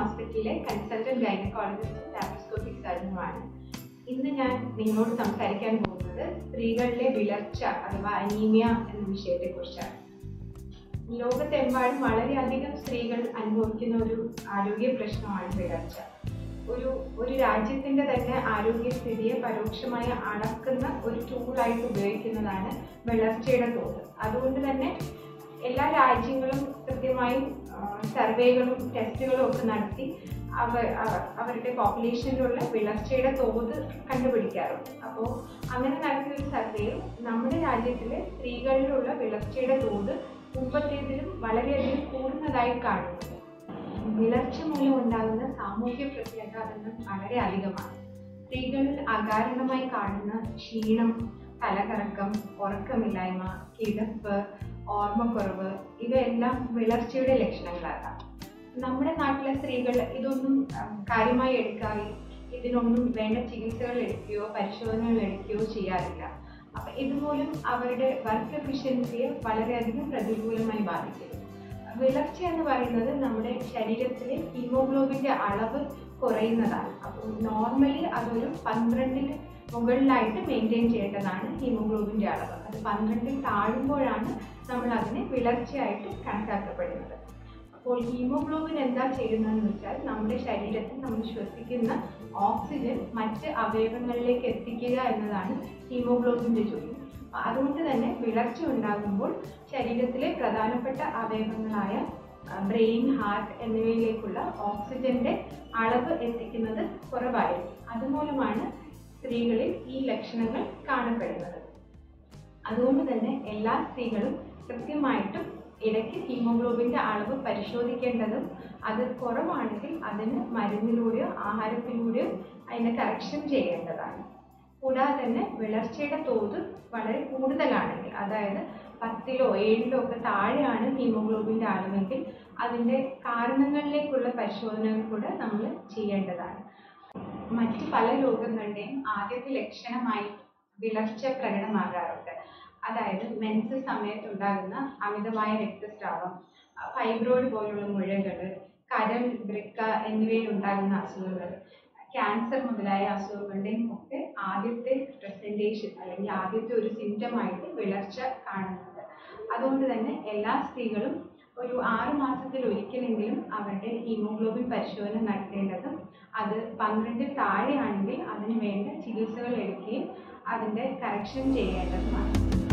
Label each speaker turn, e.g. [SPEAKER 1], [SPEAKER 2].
[SPEAKER 1] ഹോസ്പിറ്റലിലെ consultant ഗൈനക്കോളജിസ്റ്റും laparoscopic സർജനുമാണ് ഇന്ന് ഞാൻ നിങ്ങളോട് സംസാരിക്കാൻ പോകുന്നത് സ്ത്രീകളിലെ വിളർച്ച അഥവാ അനീമിയ എന്ന വിഷയത്തെക്കുറിച്ചാണ് ലോകത്തെമ്പാടും വളരെയധികം സ്ത്രീകൾ അനുഭവിക്കുന്ന ഒരു ആരോഗ്യ പ്രശ്നമാണ് വിളർച്ച ഒരു ഒരു രാജ്യത്തിന്റെ തന്നെ ആരോഗ്യസ്ഥിതിയെ പരോക്ഷമായി അളക്കുന്ന ഒരു ടൂളായിട്ട് ഉപയോഗിക്കുന്നതാണ് വിളർച്ചയുടെ തോത് അതുകൊണ്ട് തന്നെ എല്ലാ രാജ്യങ്ങളും കൃത്യമായും സർവേകളും ടെസ്റ്റുകളും ഒക്കെ നടത്തി അവ അവ- അവരുടെ പോപ്പുലേഷനിലുള്ള വിളർച്ചയുടെ തോത് കണ്ടുപിടിക്കാറുണ്ട് അപ്പോൾ അങ്ങനെ നടത്തിയ ഒരു സർവേയിൽ നമ്മുടെ രാജ്യത്തിലെ സ്ത്രീകളിലുള്ള വിളർച്ചയുടെ തോത് മുമ്പത്തേതിലും വളരെയധികം കൂടുന്നതായി കാണുന്നുണ്ട് വിളർച്ച മൂലം ഉണ്ടാകുന്ന സാമൂഹ്യ പ്രത്യാഘാതങ്ങൾ വളരെ അധികമാണ് സ്ത്രീകളിൽ അകാരണമായി കാണുന്ന ക്ഷീണം തലകറക്കം ഉറക്കമില്ലായ്മ കിടപ്പ് ഓർമ്മക്കുറവ് ഇവയെല്ലാം വിളർച്ചയുടെ ലക്ഷണങ്ങളാകാം നമ്മുടെ നാട്ടിലെ സ്ത്രീകൾ ഇതൊന്നും ഉം, കാര്യമായി എടുക്കാതെ ഇതിനൊന്നും വേണ്ട ചികിത്സകൾ എടുക്കുകയോ പരിശോധനകൾ എടുക്കുകയോ ചെയ്യാറില്ല അപ്പൊ ഇതുമൂലം അവരുടെ വർക്ക് എഫിഷ്യൻസിയെ വളരെയധികം പ്രതികൂലമായി ബാധിക്കുന്നു വിളർച്ച എന്ന് പറയുന്നത് നമ്മുടെ ശരീരത്തിലെ ഹീമോഗ്ലോബിന്റെ അളവ് കുറയുന്നതാണ് അപ്പോൾ നോർമലി അതൊരു പന്ത്രണ്ടിന് മുകളിലായിട്ട് മെയിൻറ്റെയിൻ ചെയ്യേണ്ടതാണ് ഹീമോഗ്ലോബിന്റെ അളവ് അത് പന്ത്രണ്ടിൽ താഴുമ്പോഴാണ് നമ്മൾ അതിനെ വിളർച്ചയായിട്ട് കണക്കാക്കപ്പെടുന്നത് അപ്പോൾ ഹീമോഗ്ലോബിൻ എന്താ ചെയ്യുന്നതെന്ന് വെച്ചാൽ നമ്മുടെ ശരീരത്തിൽ നമ്മൾ ശ്വസിക്കുന്ന ഓക്സിജൻ മറ്റ് അവയവങ്ങളിലേക്ക് എത്തിക്കുക എന്നതാണ് ഹീമോഗ്ലോബിന്റെ ജോലി അപ്പൊ അതുകൊണ്ട് തന്നെ വിളർച്ച ഉണ്ടാകുമ്പോൾ ശരീരത്തിലെ പ്രധാനപ്പെട്ട അവയവങ്ങളായ ബ്രെയിൻ ഹാർട്ട് എന്നിവയിലേക്കുള്ള ഓക്സിജന്റെ അളവ് എത്തിക്കുന്നത് കുറവായിരിക്കും അതുമൂലമാണ് സ്ത്രീകളിൽ ഈ ലക്ഷണങ്ങൾ കാണപ്പെടുന്നത് അതുകൊണ്ട് തന്നെ എല്ലാ സ്ത്രീകളും കൃത്യമായിട്ടും ഇടയ്ക്ക് ഹീമോഗ്ലോബിന്റെ അളവ് പരിശോധിക്കേണ്ടതും അത് കുറവാണെങ്കിൽ അതിന് മരുന്നിലൂടെയോ ആഹാരത്തിലൂടെയോ അതിനെ കറക്ഷൻ ചെയ്യേണ്ടതാണ് കൂടാതെ തന്നെ വിളർച്ചയുടെ തോത് വളരെ കൂടുതലാണെങ്കിൽ അതായത് പത്തിലോ ഏഴിലോ ഒക്കെ താഴെയാണ് ഹീമോഗ്ലോബിന്റെ അളവെങ്കിൽ അതിന്റെ കാരണങ്ങളിലേക്കുള്ള പരിശോധനകൾ കൂടെ നമ്മൾ ചെയ്യേണ്ടതാണ് മറ്റ് പല രോഗങ്ങളുടെയും ആദ്യത്തെ ലക്ഷണമായി വിളർച്ച പ്രകടമാകാറുണ്ട് അതായത് മെൻസ് സമയത്തുണ്ടാകുന്ന അമിതമായ രക്തസ്രാവം ഫൈബ്രോയിഡ് പോലുള്ള മുഴകൾ കരൾ വൃക്ക എന്നിവയിൽ ഉണ്ടാകുന്ന അസുഖങ്ങൾ ക്യാൻസർ മുതലായ അസുഖങ്ങളുടെയും ഒക്കെ ആദ്യത്തെ പ്രസന്റേഷൻ അല്ലെങ്കിൽ ആദ്യത്തെ ഒരു സിംറ്റം ആയിട്ട് വിളർച്ച കാണുന്നുണ്ട് അതുകൊണ്ട് തന്നെ എല്ലാ സ്ത്രീകളും ഒരു ആറ് മാസത്തിൽ ഒരിക്കലെങ്കിലും അവരുടെ ഹീമോഗ്ലോബിൻ പരിശോധന നടത്തേണ്ടതും അത് പന്ത്രണ്ടിൽ താഴെയാണെങ്കിൽ അതിന് വേണ്ട ചികിത്സകൾ എടുക്കുകയും അതിൻ്റെ കറക്ഷൻ ചെയ്യേണ്ടതുമാണ്